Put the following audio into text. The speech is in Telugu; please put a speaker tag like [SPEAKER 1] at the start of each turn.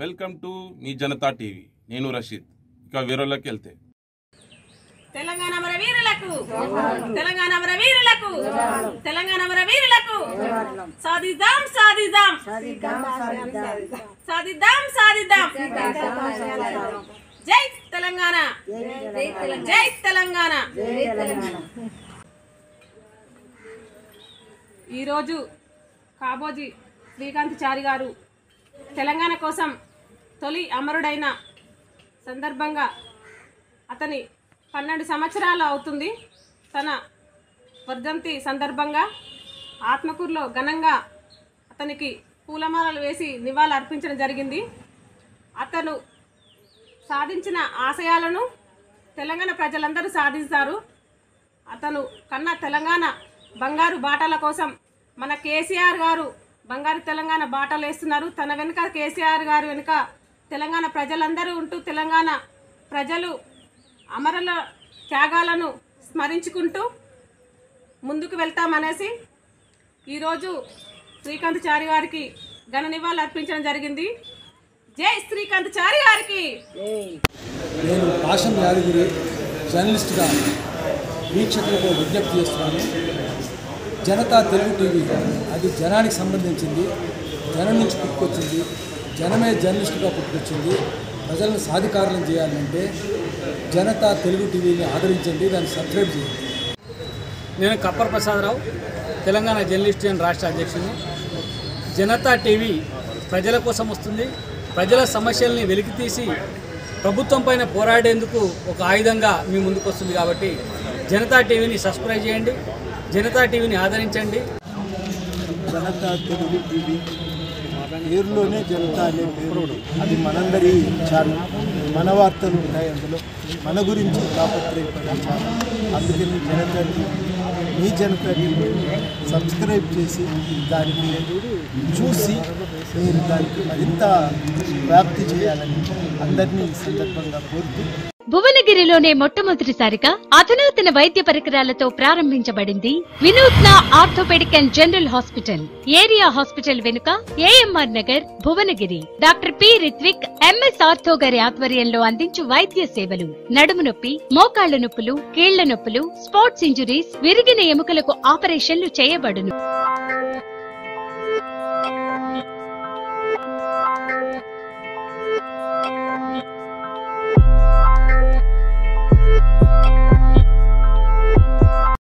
[SPEAKER 1] వెల్కమ్ టు మీ జనతా టీవీ నేను రషీద్ ఇక వీరుల్లోకి వెళ్తే
[SPEAKER 2] తెలంగాణ మన వీరులకు తెలంగాణ మన వీరులకు తెలంగాణ మన వీరులకు సాధిద్దాం సాధిద్దాం సాధిద్దాం సాధిద్దాం జై తెలంగాణ జై తెలంగాణ ఈరోజు కాబోజీ శ్రీకాంత్ చారి గారు తెలంగాణ కోసం తొలి అమరుడైన సందర్భంగా అతని పన్నెండు సంవత్సరాలు అవుతుంది తన వర్ధంతి సందర్భంగా ఆత్మకూరులో ఘనంగా అతనికి పూలమాలలు వేసి నివాళులు అర్పించడం జరిగింది అతను సాధించిన ఆశయాలను తెలంగాణ ప్రజలందరూ సాధిస్తారు అతను కన్న తెలంగాణ బంగారు బాటల కోసం మన కేసీఆర్ గారు బంగారు తెలంగాణ బాటలు వేస్తున్నారు తన వెనుక కేసీఆర్ గారు వెనుక తెలంగాణ ప్రజలందరూ ఉంటూ తెలంగాణ ప్రజలు అమరుల త్యాగాలను స్మరించుకుంటూ ముందుకు వెళ్తామనేసి ఈరోజు శ్రీకాంత్ చారి గారికి ఘన నివాళులు అర్పించడం జరిగింది జై శ్రీకాంత్ చారి గారికి
[SPEAKER 3] నేను పాషం యాదగిరి జర్నలిస్ట్గా వీక్షకులకు విజ్ఞప్తి చేస్తున్నాను జనతా తెలుగు టీవీ అది జనానికి సంబంధించింది జనం నుంచి పుట్టుకొచ్చింది జనమే జర్నలిస్టుగా పుట్టుకొచ్చింది ప్రజలను సాధికారులను చేయాలంటే జనతా తెలుగు టీవీని ఆదరించండి దాన్ని సబ్స్క్రైబ్ చేయండి
[SPEAKER 4] నేను కప్పర్ ప్రసాదరావు తెలంగాణ జర్నలిస్ట్ యూనియన్ రాష్ట్ర అధ్యక్షుడిని జనతా టీవీ ప్రజల కోసం వస్తుంది ప్రజల సమస్యల్ని వెలికితీసి ప్రభుత్వం పైన పోరాడేందుకు ఒక ఆయుధంగా మీ ముందుకు వస్తుంది కాబట్టి జనతా టీవీని సబ్స్క్రైబ్ చేయండి జనతా టీవీని ఆదరించండి
[SPEAKER 5] జనతా తెలుగు టీవీ పేరులోనే జనతా అనే పేరు అది మనందరి ఛానల్ మన వార్తలు ఉంటాయి అందులో మన గురించి తాపత్రయపడే ఛానల్ అందుకని జనతా టీవీ మీ జనతా టీవీ సబ్స్క్రైబ్ చేసి దానికి చూసి మీరు దానికి మరింత వ్యాప్తి చేయాలని అందరినీ ఈ సందర్భంగా కోరుతూ
[SPEAKER 6] భువనగిరిలోనే మొట్టమొదటిసారిగా అధునాతన వైద్య పరికరాలతో ప్రారంభించబడింది వినూత్న orthopaedic and general hospital area hospital వెనుక AMR Nagar Bhuvanagiri doctor P Rithvik MS ortho గారి ఆధ్వర్యంలో అందించు వైద్య సేవలు నడుము నొప్పి మోకాళ్ల నొప్పులు కీళ్ల నొప్పులు స్పోర్ట్స్ ఇంజురీస్ విరిగిన ఎముకలకు ఆపరేషన్లు చేయబడును